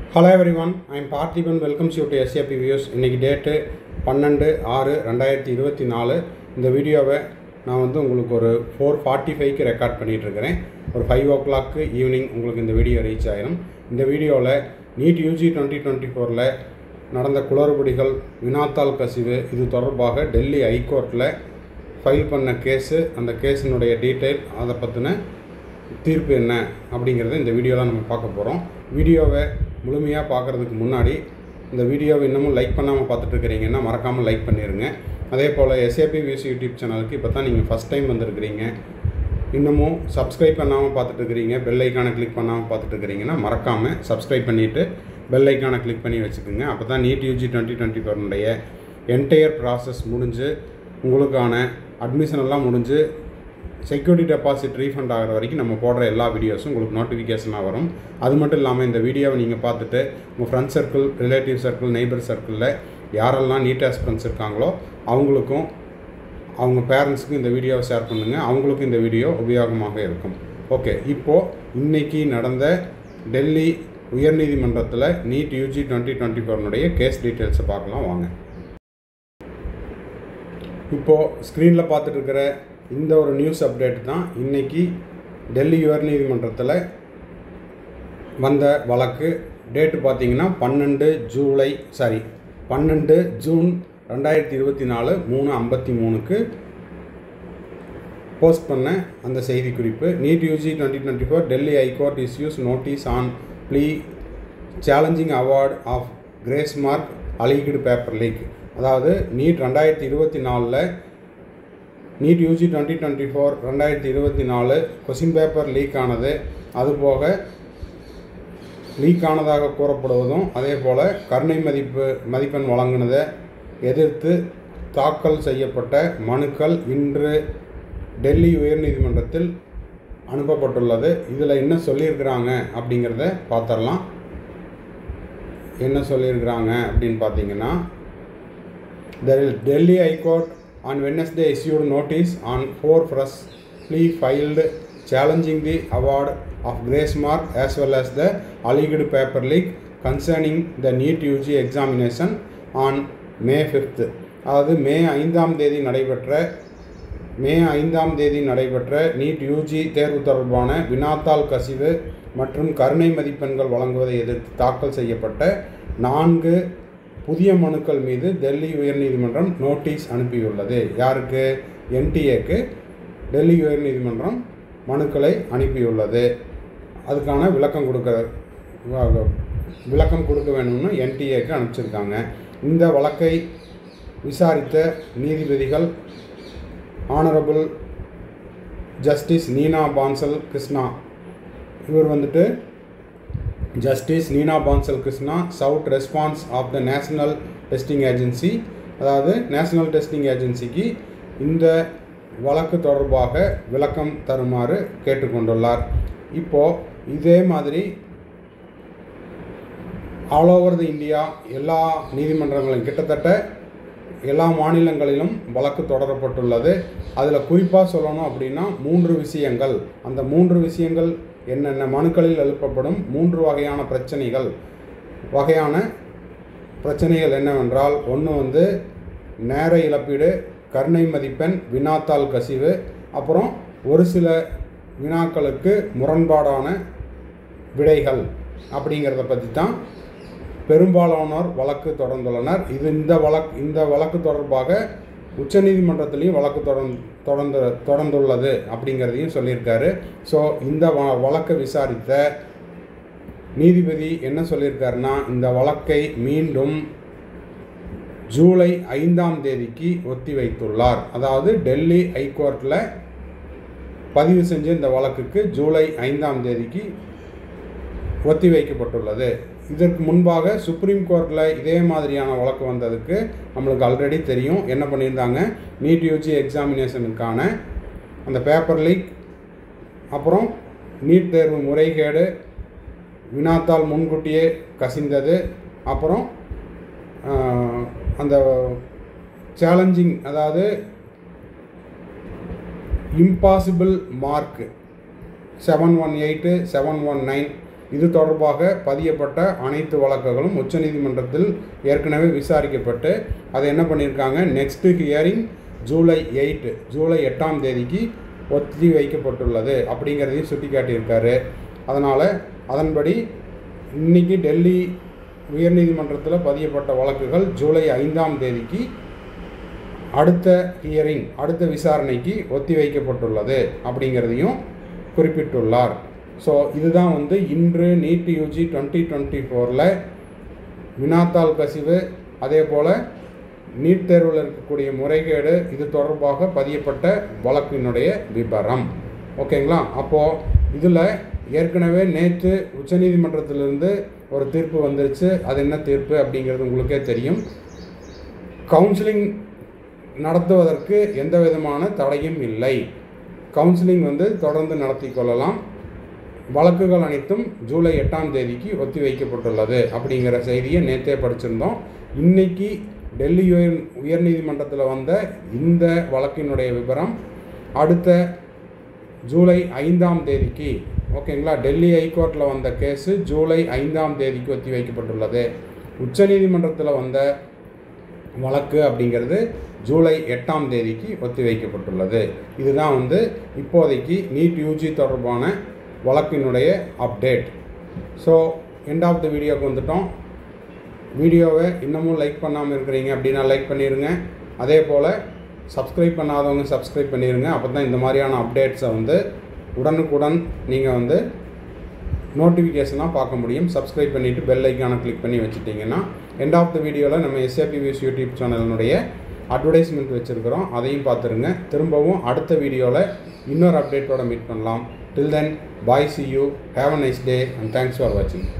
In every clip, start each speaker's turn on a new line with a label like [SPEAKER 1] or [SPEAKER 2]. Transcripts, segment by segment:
[SPEAKER 1] hello everyone I'm Parthiban welcomes you to SAP views இன்றைக்கி date பன்னெண்டு ஆறு ரெண்டாயிரத்தி இருபத்தி நாலு இந்த வீடியோவை நான் வந்து உங்களுக்கு ஒரு ஃபோர் ஃபார்ட்டி ஃபைவ்க்கு ரெக்கார்ட் பண்ணிகிட்ருக்கிறேன் ஒரு ஃபைவ் ஓ கிளாக்கு ஈவினிங் உங்களுக்கு இந்த வீடியோ ரீச் ஆயிரும் இந்த வீடியோவில் நீட் யூஜி டுவெண்ட்டி டுவெண்ட்டி ஃபோரில் நடந்த குளறுபடிகள் வினாத்தாள் கசிவு இது தொடர்பாக டெல்லி ஹைகோர்ட்டில் ஃபைல் பண்ண கேஸு அந்த கேஸினுடைய டீட்டெயில் அதை பற்றின தீர்ப்பு என்ன அப்படிங்கிறத இந்த வீடியோவில் நம்ம பார்க்க போகிறோம் வீடியோவை முழுமையாக பார்க்குறதுக்கு முன்னாடி இந்த வீடியோவை இன்னமும் லைக் பண்ணாமல் பார்த்துட்டு இருக்கிறீங்கன்னா மறக்காமல் லைக் பண்ணிடுங்க அதே போல் எஸ்ஏபி வியூஸ் யூடியூப் சேனலுக்கு இப்போ தான் நீங்கள் ஃபஸ்ட் டைம் வந்திருக்கிறீங்க இன்னமும் சப்ஸ்கிரைப் பண்ணாமல் பார்த்துட்டு இருக்கிறீங்க பெல் ஐக்கானை கிளிக் பண்ணாமல் பார்த்துட்டு இருக்கிறீங்கன்னா மறக்காமல் சப்ஸ்கிரைப் பண்ணிவிட்டு பெல் ஐக்கானை கிளிக் பண்ணி வச்சுக்கோங்க அப்போ தான் நீட் யூஜி டுவெண்ட்டி டுவெண்ட்டி ஃபோர்னுடைய என்டையர் ப்ராசஸ் முடிஞ்சு உங்களுக்கான அட்மிஷன் எல்லாம் முடிஞ்சு செக்யூரிட்டி டெபாசிட் ரீஃபண்ட் ஆகிற வரைக்கும் நம்ம போடுற எல்லா வீடியோஸும் உங்களுக்கு நோட்டிஃபிகேஷனாக வரும் அது மட்டும் இல்லாமல் இந்த வீடியோவை நீங்கள் பார்த்துட்டு உங்கள் friend circle relative circle neighbour சர்க்கிளில் யாரெல்லாம் நீட் ஆஸ்பிரன்ஸ் இருக்காங்களோ அவங்களுக்கும் அவங்க பேரண்ட்ஸுக்கும் இந்த வீடியோவை ஷேர் பண்ணுங்கள் அவங்களுக்கும் இந்த வீடியோ உபயோகமாக இருக்கும் ஓகே இப்போது இன்றைக்கி நடந்த டெல்லி உயர்நீதிமன்றத்தில் நீட் யூஜி டுவெண்ட்டி டுவெண்ட்டி ஃபோர்னுடைய கேஸ் டீட்டெயில்ஸை பார்க்கலாம் வாங்க இப்போது ஸ்க்ரீனில் பார்த்துட்டு இருக்கிற இந்த ஒரு நியூஸ் அப்டேட் தான் இன்றைக்கி டெல்லி உயர்நீதிமன்றத்தில் வந்த வழக்கு டேட்டு பார்த்தீங்கன்னா பன்னெண்டு ஜூலை சாரி பன்னெண்டு ஜூன் ரெண்டாயிரத்தி இருபத்தி நாலு மூணு ஐம்பத்தி மூணுக்கு போஸ்ட் பண்ண அந்த செய்தி குறிப்பு NEET UG twenty twenty four Delhi high court issues notice on plea challenging award of grace mark alleged paper leak அதாவது நீட் ரெண்டாயிரத்தி இருபத்தி நாலில் NEET UG twenty twenty four ரெண்டாயிரத்தி இருபத்தி நாலு கொஷின் பேப்பர் லீக் ஆனது அதுபோக லீக் ஆனதாக கூறப்படுவதும் அதே போல் கருணை மதிப்பு மதிப்பெண் வழங்கினதை எதிர்த்து தாக்கல் செய்யப்பட்ட மனுக்கள் இன்று டெல்லி உயர்நீதிமன்றத்தில் அனுப்பப்பட்டுள்ளது இதில் என்ன சொல்லியிருக்கிறாங்க அப்படிங்கிறத பார்த்துடலாம் என்ன சொல்லியிருக்கிறாங்க அப்படின்னு பார்த்தீங்கன்னா The Delhi High Court on Wednesday issued notice on four freshly filed challenging the award of grace mark as well as the alleged paper leak concerning the NEET UG examination on May 5th அதாவது மே ஐந்தாம் தேதி நடைபெற்ற மே ஐந்தாம் தேதி நடைபெற்ற NEET UG தேர்வு தொடர்பான வினாத்தாள் கசிவு மற்றும் கருணை மதிப்பெண்கள் வழங்குவதை எதிர்த்து தாக்கல் செய்யப்பட்ட நான்கு புதிய மனுக்கள் மீது டெல்லி உயர்நீதிமன்றம் நோட்டீஸ் அனுப்பியுள்ளது யாருக்கு என்டிஏக்கு டெல்லி உயர்நீதிமன்றம் மனுக்களை அனுப்பியுள்ளது அதுக்கான விளக்கம் கொடுக்க விளக்கம் கொடுக்க வேணும்னு என்டிஏக்கு அனுப்பிச்சிருக்காங்க இந்த வழக்கை விசாரித்த நீதிபதிகள் ஆனரபிள் ஜஸ்டிஸ் நீனா பான்சல் கிருஷ்ணா இவர் வந்துட்டு justice Neena Bansal Krishna sought response of the National Testing Agency அதாவது நேஷனல் டெஸ்டிங் ஏஜென்சிக்கு இந்த வழக்கு தொடர்பாக விளக்கம் தருமாறு கேட்டுக்கொண்டுள்ளார் இப்போது இதே மாதிரி ஆல் ஓவர் தி இந்தியா எல்லா நீதிமன்றங்களும் கிட்டத்தட்ட எல்லா மாநிலங்களிலும் வழக்கு தொடரப்பட்டுள்ளது அதில் குறிப்பாக சொல்லணும் அப்படின்னா மூன்று விஷயங்கள் அந்த மூன்று விஷயங்கள் என்னென்ன மனுக்களில் எழுப்பப்படும் மூன்று வகையான பிரச்சனைகள் வகையான பிரச்சனைகள் என்னவென்றால் ஒன்று வந்து நேர இழப்பீடு கருணை மதிப்பெண் வினாத்தாள் கசிவு அப்புறம் ஒரு சில வினாக்களுக்கு முரண்பாடான விடைகள் அப்படிங்கிறத பற்றி தான் பெரும்பாலானோர் வழக்கு தொடர்ந்துள்ளனர் இது இந்த வழக்கு இந்த வழக்கு தொடர்பாக உச்சநீதிமன்றத்திலையும் வழக்கு தொடர்ந்து தொடர்ந்து தொடர்ந்துள்ளது அப்படிங்கிறதையும் சொல்லியிருக்காரு ஸோ இந்த வ வழக்கை விசாரித்த நீதிபதி என்ன சொல்லியிருக்காருன்னா இந்த வழக்கை மீண்டும் ஜூலை ஐந்தாம் தேதிக்கு ஒத்தி வைத்துள்ளார் அதாவது டெல்லி ஹைகோர்ட்டில் பதிவு செஞ்ச இந்த வழக்குக்கு ஜூலை ஐந்தாம் தேதிக்கு ஒத்தி வைக்கப்பட்டுள்ளது இதற்கு முன்பாக சுப்ரீம் கோர்ட்டில் இதே மாதிரியான வழக்கு வந்ததுக்கு நம்மளுக்கு ஆல்ரெடி தெரியும் என்ன பண்ணியிருந்தாங்க நீட் யூஜி எக்ஸாமினேஷனுக்கான அந்த பேப்பர் லீக் அப்புறம் நீட் தேர்வு முறைகேடு வினாத்தால் முன்கூட்டியே கசிந்தது அப்புறம் அந்த சேலஞ்சிங் அதாவது impossible mark seven one eight seven one nine இது தொடர்பாக பதியப்பட்ட அனைத்து வழக்குகளும் உச்சநீதிமன்றத்தில் ஏற்கனவே விசாரிக்கப்பட்டு அதை என்ன பண்ணியிருக்காங்க next hearing July eight July எட்டாம் தேதிக்கு ஒத்தி வைக்கப்பட்டுள்ளது அப்படிங்கிறதையும் சுட்டி காட்டியிருக்காரு அதனால் அதன்படி இன்னைக்கு டெல்லி உயர்நீதிமன்றத்தில் பதியப்பட்ட வழக்குகள் ஜூலை ஐந்தாம் தேதிக்கு அடுத்த ஹியரிங் அடுத்த விசாரணைக்கு ஒத்தி வைக்கப்பட்டுள்ளது அப்படிங்கிறதையும் குறிப்பிட்டுள்ளார் ஸோ இதுதான் வந்து இன்று நீட் யூஜி டுவெண்ட்டி டுவெண்ட்டி ஃபோரில் வினாத்தாள் கசிவு அதே போல் நீட் தேர்வில் இருக்கக்கூடிய முறைகேடு இது தொடர்பாக பதியப்பட்ட வழக்கினுடைய விபரம் ஓகேங்களா அப்போது இதில் ஏற்கனவே நேற்று உச்சநீதிமன்றத்திலிருந்து ஒரு தீர்ப்பு வந்துருச்சு அது என்ன தீர்ப்பு அப்படிங்கிறது உங்களுக்கே தெரியும் கவுன்சிலிங் நடத்துவதற்கு எந்த விதமான தடையும் இல்லை கவுன்சிலிங் வந்து தொடர்ந்து நடத்தி கொள்ளலாம் வழக்குகள் அனைத்தும் ஜூலை எட்டாம் தேதிக்கு ஒத்தி வைக்கப்பட்டுள்ளது அப்படிங்கிற செய்தியை நேற்றே படிச்சிருந்தோம் இன்னைக்கு டெல்லி உயர் உயர்நீதிமன்றத்தில் வந்த இந்த வழக்கினுடைய விவரம் அடுத்த ஜூலை ஐந்தாம் தேதிக்கு ஓகேங்களா டெல்லி ஹைகோர்ட்டில் வந்த கேஸு ஜூலை ஐந்தாம் தேதிக்கு ஒத்தி வைக்கப்பட்டுள்ளது உச்சநீதிமன்றத்தில் வந்த வழக்கு அப்படிங்கிறது ஜூலை எட்டாம் தேதிக்கு ஒத்தி வைக்கப்பட்டுள்ளது இதுதான் வந்து இப்போதைக்கு நீட் யூஜி தொடர்பான வழக்கினுடைய update so end of the வீடியோக்கு வந்துட்டோம் வீடியோவை இன்னமும் லைக் பண்ணாமல் இருக்கிறீங்க அப்படின்னா லைக் பண்ணிடுங்க அதே போல் சப்ஸ்கிரைப் பண்ணாதவங்க சப்ஸ்கிரைப் பண்ணிடுங்க அப்போ தான் இந்த மாதிரியான அப்டேட்ஸை வந்து உடனுக்குடன் நீங்கள் வந்து நோட்டிஃபிகேஷனாக பார்க்க முடியும் சப்ஸ்கிரைப் பண்ணிவிட்டு பெல் ஐக்கானை கிளிக் பண்ணி வச்சுட்டிங்கன்னா எண்ட் ஆஃப் த வீடியோவில் நம்ம எஸ்ஏபி வியூஸ் யூடியூப் சேனலினுடைய அட்வர்டைஸ்மெண்ட் வச்சுருக்கிறோம் அதையும் பார்த்துருங்க திரும்பவும் அடுத்த வீடியோவில் இன்னொரு அப்டேட்டோட மீட் பண்ணலாம் till then bye see you have a nice day and thanks for வாட்சிங்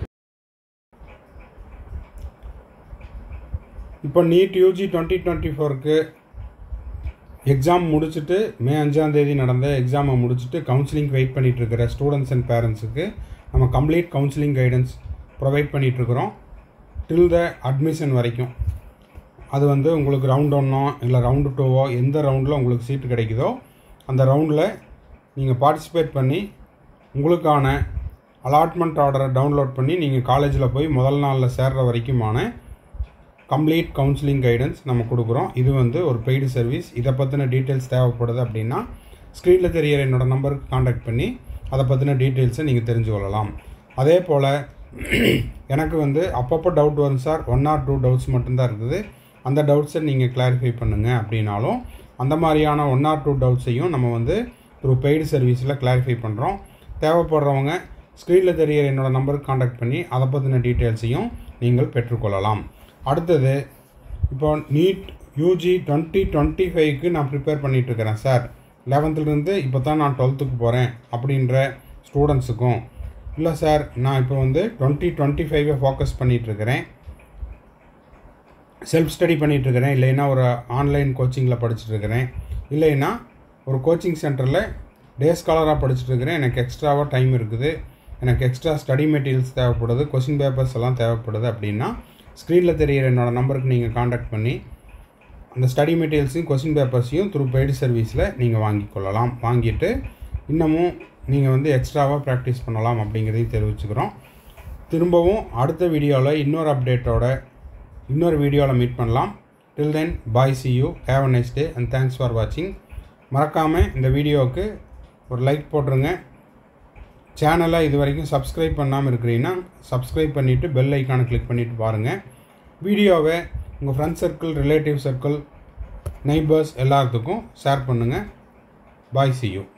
[SPEAKER 1] இப்போ நீட் யூஜி டுவெண்ட்டி டுவெண்ட்டி ஃபோருக்கு எக்ஸாம் முடிச்சுட்டு மே அஞ்சாம் தேதி நடந்த எக்ஸாமை முடிச்சுட்டு கவுன்சிலிங் வெயிட் பண்ணிட்டு இருக்கிற ஸ்டூடெண்ட்ஸ் அண்ட் பேரண்ட்ஸுக்கு நம்ம கம்ப்ளீட் கவுன்சிலிங் கைடன்ஸ் ப்ரொவைட் பண்ணிகிட்ருக்குறோம் டில் த அட்மிஷன் வரைக்கும் அது வந்து உங்களுக்கு ரவுண்ட் ஒன்னோ இல்லை ரவுண்டு டூவோ எந்த ரவுண்டில் உங்களுக்கு சீட்டு கிடைக்குதோ அந்த ரவுண்டில் நீங்கள் பார்ட்டிசிபேட் பண்ணி உங்களுக்கான அலாட்மெண்ட் ஆர்டரை டவுன்லோட் பண்ணி நீங்கள் காலேஜில் போய் முதல் நாளில் சேர்ற வரைக்குமான கம்ப்ளீட் கவுன்சிலிங் கைடன்ஸ் நம்ம கொடுக்குறோம் இது வந்து ஒரு பெய்டு சர்வீஸ் இதை பற்றின டீட்டெயில்ஸ் தேவைப்படுது அப்படின்னா ஸ்க்ரீனில் தெரியிற என்னோடய நம்பருக்கு காண்டாக்ட் பண்ணி அதை பற்றின டீட்டெயில்ஸை நீங்கள் தெரிஞ்சு கொள்ளலாம் அதே போல் எனக்கு வந்து அப்பப்போ டவுட் வரும் sir one or two doubts மட்டும்தான் இருக்குது அந்த டவுட்ஸை நீங்கள் கிளாரிஃபை பண்ணுங்கள் அப்படின்னாலும் அந்த மாதிரியான ஒன் ஆர் டூ டவுட்ஸையும் நம்ம வந்து த்ரூ பெய்டு சர்வீஸில் கிளாரிஃபை பண்ணுறோம் தேவைப்படுறவங்க ஸ்க்ரீனில் தெரியிற என்னோடய நம்பருக்கு காண்டாக்ட் பண்ணி அதை பற்றின டீட்டெயில்ஸையும் நீங்கள் பெற்றுக்கொள்ளலாம் அடுத்தது இப்போ நீட் யூஜி டுவெண்ட்டி டுவெண்ட்டி ஃபைவ்க்கு நான் ப்ரிப்பேர் பண்ணிகிட்ருக்கிறேன் சார் லெவன்த்துலேருந்து இப்போ தான் நான் டுவெல்த்துக்கு போகிறேன் அப்படின்ற ஸ்டூடெண்ட்ஸுக்கும் இல்லை சார் நான் இப்போ வந்து டுவெண்ட்டி டுவெண்ட்டி ஃபைவை ஃபோக்கஸ் பண்ணிகிட்ருக்கிறேன் செல்ஃப் ஸ்டடி பண்ணிகிட்ருக்கிறேன் இல்லைன்னா ஒரு ஆன்லைன் கோச்சிங்கில் படிச்சுட்ருக்கிறேன் இல்லைன்னா ஒரு கோச்சிங் சென்டரில் டே ஸ்காலராக படிச்சுட்ருக்கிறேன் எனக்கு எக்ஸ்ட்ராவாக டைம் இருக்குது எனக்கு எக்ஸ்ட்ரா ஸ்டடி மெட்டீரியல்ஸ் தேவைப்படுது கொஷின் பேப்பர்ஸ் எல்லாம் தேவைப்படுது அப்படின்னா ஸ்க்ரீனில் தெரியிற என்னோடய நம்பருக்கு நீங்கள் காண்டாக்ட் பண்ணி அந்த ஸ்டடி மெட்டீரியல்ஸையும் கொஸ்டின் பேப்பர்ஸையும் த்ரூ பெய்டு சர்வீஸில் நீங்கள் வாங்கி கொள்ளலாம் வாங்கிட்டு இன்னமும் நீங்கள் வந்து எக்ஸ்ட்ராவாக ப்ராக்டிஸ் பண்ணலாம் அப்படிங்கிறதையும் தெரிவிச்சுக்கிறோம் திரும்பவும் அடுத்த வீடியோவில் இன்னொரு அப்டேட்டோட இன்னொரு வீடியோவில் மீட் பண்ணலாம் till then bye see you have a nice day and thanks for வாட்சிங் மறக்காமல் இந்த வீடியோவுக்கு ஒரு லைக் போட்டுருங்க சேனலை இது வரைக்கும் சப்ஸ்கிரைப் பண்ணாமல் இருக்கிறீங்கன்னா சப்ஸ்கிரைப் பண்ணிவிட்டு பெல் ஐக்கானை கிளிக் பண்ணிவிட்டு பாருங்கள் வீடியோவை உங்கள் friends circle relative circle neighbours எல்லாத்துக்கும் ஷேர் பண்ணுங்கள் பாய் சி யூ